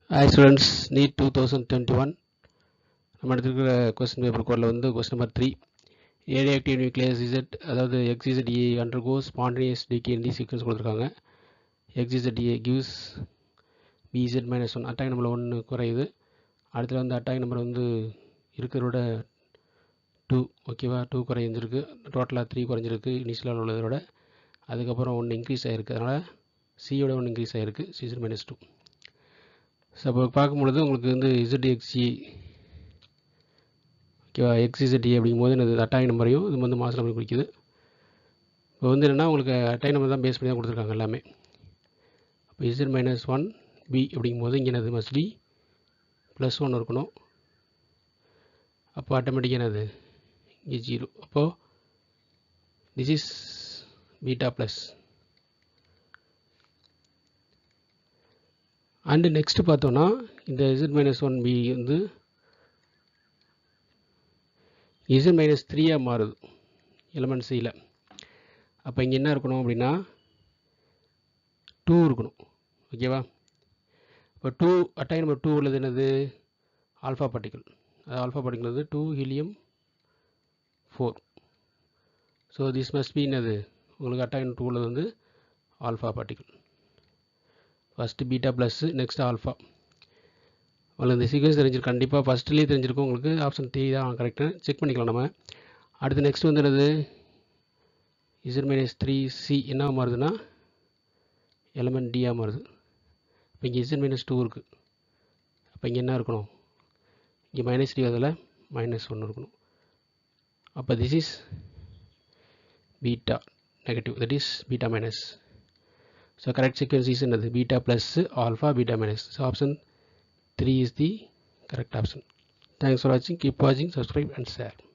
Hi students NEET two thousand twenty one நம்ம எடுத்துருக்கிற question paper கோடில் வந்து question number three radioactive nucleus Z அதாவது X Z A undergo spontaneous decay the sequence கொடுத்துருக்காங்க X Z A gives B Z minus one atomic number ஒன்று குறையுது அடுத்தது வந்து அட்டாக் நம்பர் வந்து இருக்கிறதோட டூ ஓகேவா டூ குறைஞ்சிருக்கு டோட்டலாக த்ரீ குறைஞ்சிருக்கு இனிஷியலாக உள்ளதோட அதுக்கப்புறம் ஒன்று இன்க்ரீஸ் ஆகிருக்கு அதனால் சியோட ஒன்று இன்க்ரீஸ் ஆகிருக்கு சிசட் மைனஸ் டூ ஸோ அப்போ பார்க்கும்பொழுது உங்களுக்கு வந்து இசட்எக்ஸி ஓகேவா எக்ஸிசட்இ அப்படிங்கும்போது எனது அட்டாய் நம்பரையும் இது வந்து மாதம் நம்பர் குறிக்குது இப்போ வந்து என்னென்னா உங்களுக்கு அட்டாய் நம்பர் தான் பேஸ் பண்ணி தான் கொடுத்துருக்காங்க எல்லாமே அப்போ இசட் மைனஸ் ஒன் பி அப்படிங்கும்போது இங்கே என்னது மஸ்ட் பி ப்ளஸ் ஒன் இருக்கணும் அப்போ ஆட்டோமேட்டிக்காக என்னது இங்கே ஜீரோ அப்போது this is beta plus and next பார்த்தோன்னா இந்த இசட் மைனஸ் ஒன் பி வந்து இசட் மைனஸ் த்ரீயாக மாறுது எலமெண்ட் சியில் அப்போ இங்கே என்ன இருக்கணும் அப்படின்னா டூ இருக்கணும் ஓகேவா இப்போ டூ அட்டாக் நம்பர் டூ உள்ளது என்னது ஆல்ஃபா பார்ட்டிக்கல் அது ஆல்ஃபா பார்ட்டிக்கல் வந்து two helium four so this must be என்னது உங்களுக்கு அட்டாக் டூ உள்ளது வந்து alpha particle first beta plus next alpha உங்களுக்கு இந்த சீக்வன்ஸ் தெரிஞ்சிருக்கு கண்டிப்பாக ஃபஸ்ட்லேயே தெரிஞ்சிருக்கும் உங்களுக்கு ஆப்ஷன் த்ரீ தான் கரெக்டாக செக் பண்ணிக்கலாம் நம்ம அடுத்து நெக்ஸ்ட் வந்து என்னது இசட் மைனஸ் த்ரீ சி என்ன மாறுதுன்னா எலமெண்ட் டியாக மாறுது இப்போ இங்கே இசட் மைனஸ் டூ இருக்குது அப்போ இங்கே என்ன இருக்கணும் இங்கே மைனஸ் த்ரீ அதில் மைனஸ் ஒன்று இருக்கணும் அப்போ this is beta negative that is beta minus So correct sequence is another beta plus alpha beta minus. So option 3 is the correct option. Thanks for watching. Keep watching, subscribe and share.